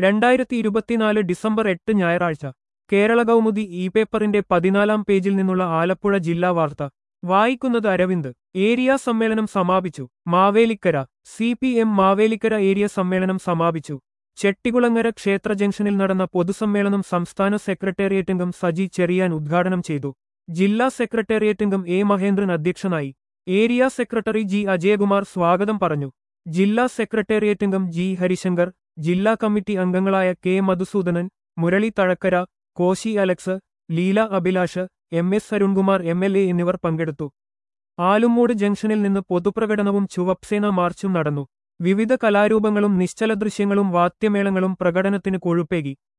രണ്ടായിരത്തി ഇരുപത്തിനാല് ഡിസംബർ എട്ട് ഞായറാഴ്ച കേരള കൗമുദി ഇ പേപ്പറിന്റെ പതിനാലാം പേജിൽ നിന്നുള്ള ആലപ്പുഴ ജില്ലാ വാർത്ത വായിക്കുന്നത് അരവിന്ദ് ഏരിയ സമ്മേളനം സമാപിച്ചു Mavelikkara C P M Mavelikkara area സമ്മേളനം സമാപിച്ചു ചെട്ടികുളങ്ങര ക്ഷേത്ര ജംഗ്ഷനിൽ നടന്ന പൊതുസമ്മേളനം സംസ്ഥാന സെക്രട്ടേറിയറ്റ് അംഗം സജി ചെറിയാൻ ഉദ്ഘാടനം ചെയ്തു ജില്ലാ സെക്രട്ടേറിയറ്റ് അംഗം എ മഹേന്ദ്രൻ അധ്യക്ഷനായി ഏരിയ സെക്രട്ടറി ജി അജയകുമാർ സ്വാഗതം പറഞ്ഞു ജില്ലാ സെക്രട്ടേറിയറ്റ് അംഗം ജി ഹരിശങ്കർ ജില്ലാ കമ്മിറ്റി അംഗങ്ങളായ K Madhusudanan Murali Thazhakkara Koshy Alex Leela Abhilash M S Arunkumar M L A എന്നിവർ പങ്കെടുത്തു ആലുമൂട് ജംഗ്ഷനിൽ നിന്ന് പൊതുപ്രകടനവും ചുവപ്സേന മാർച്ചും നടന്നു വിവിധ കലാരൂപങ്ങളും നിശ്ചല ദൃശ്യങ്ങളും വാദ്യമേളങ്ങളും പ്രകടനത്തിന് കൊഴുപ്പേകി